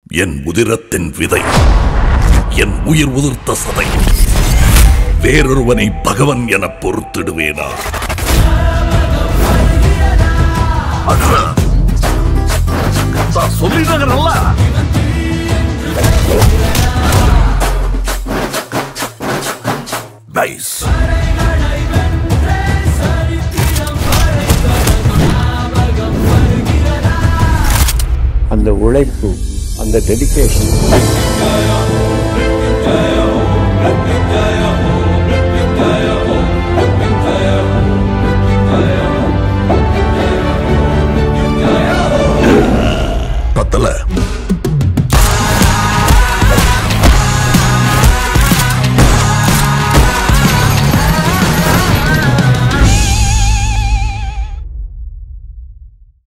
என் உதிரத்தின் விதை என் உயிர் உதிர்த்த சதை வேறொருவனை பகவன் என பொறுத்திடுவேனா அடடா. நான் சொல்லிடுறேன்ல நைஸ் அந்த உழைப்பு அந்த டெடிகேஷன் பத்தல